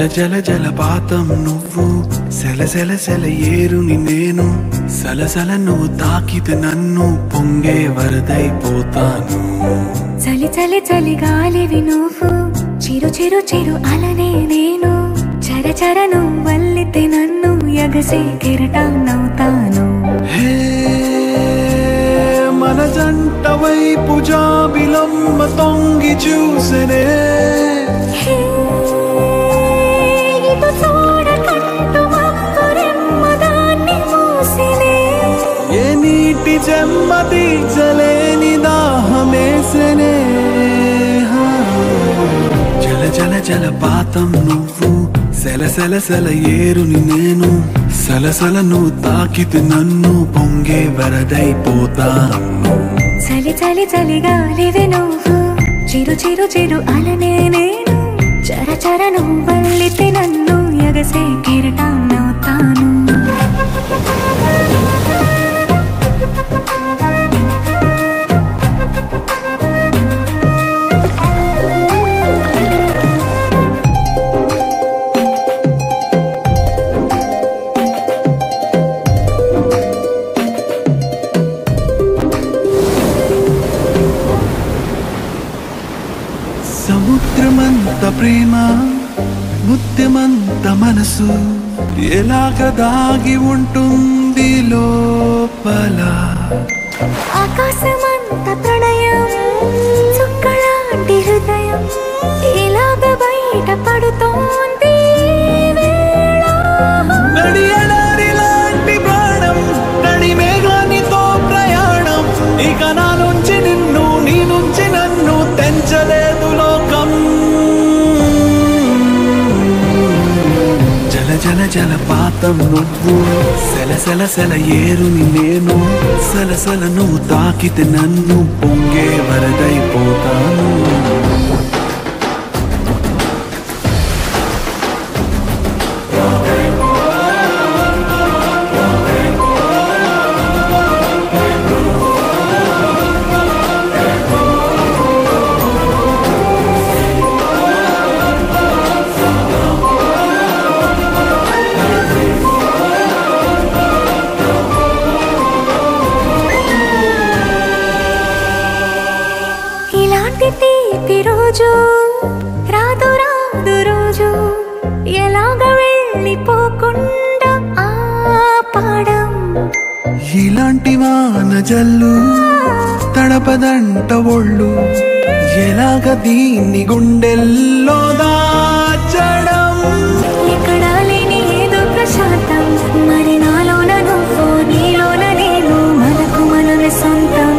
జల జలపాతం నువ్వు సెల సెల సెల ఏరుని నేను సలసల నువ్వు తాకితే నన్ను పొంగే వరదైపోతాను చలి చలి చలి గాలివి నువ్వు చిరు చిరు చిరు అలనే నేను చర చర నువ్వు వల్లితే నన్ను ఎగసే కెరటాన్నవుతాను హే మన జంట వైపు జాబిలమ్మ తొంగి చూసనే హే, ఇటు చూడకంటూ మబ్బురెమ్మ దాన్ని మూసినే. ఏ నీటి చెమ్మ తీర్చలేని దాహమేసనే హా. జల జల జలపాతం నువ్వు సెల సెల సెల ఏరుని నేను సలసల నువ్వు తాకితే నన్ను పొంగే వరదైపోతాను చలి చలి చలి గాలివి నువ్వు చిరు చిరు చిరు అలనే నేను చర చర నువ్వు వల్లితే నన్ను ఎగసే కెరటాన్నవుతాను సముద్రమంత ప్రేమ ముత్యమంత మనసు ఎలాగ దాగి ఉంటుంది లోపల ఆకాశమంత ప్రణయం చుక్కలాంటి హృదయం ఇలాగ బయట పడుతోంది వేళ. నడియడారి లాంటి ప్రాణం నడి మేఘానితో ప్రయాణం ఇక నా నుంచి నిన్ను నీ నుంచి నన్ను తెంచలేదు లోకం జల జల జలపాతం నువ్వు సెల సెల సెల ఏరుని నేను సలసల నువ్వు తాకితే నన్ను పొంగే వరదైపోతాను ఇలాంటి తీపి రోజు రాదు రాదు రోజు ఎలాగ వెళ్ళిపోకుండా ఆపడం ఇలాంటి వాన జల్లు తడపదంట ఒళ్ళు ఎలాగ దీన్ని గుండెల్లో దాచడం ఎక్కడ లేని ఏదో ప్రశాంతం మరి నాలోన నువ్వు నీలోన నేను మనకు మనమే సొంతం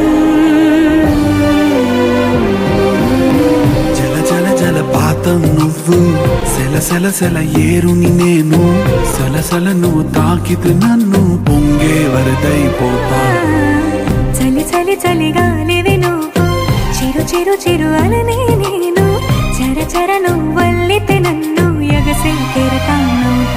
జల జల జలపాతం నువ్వు సెల సెల సెల ఏరుని నేను సలసల నువ్వు తాకితే నన్ను పొంగే వరదైపోతా చలి చలి చలి గాలివి నువ్వు చిరు చిరు చిరు అలనే నేను చర చర నువ్వు వల్లితే నన్ను ఎగసే కెరటాను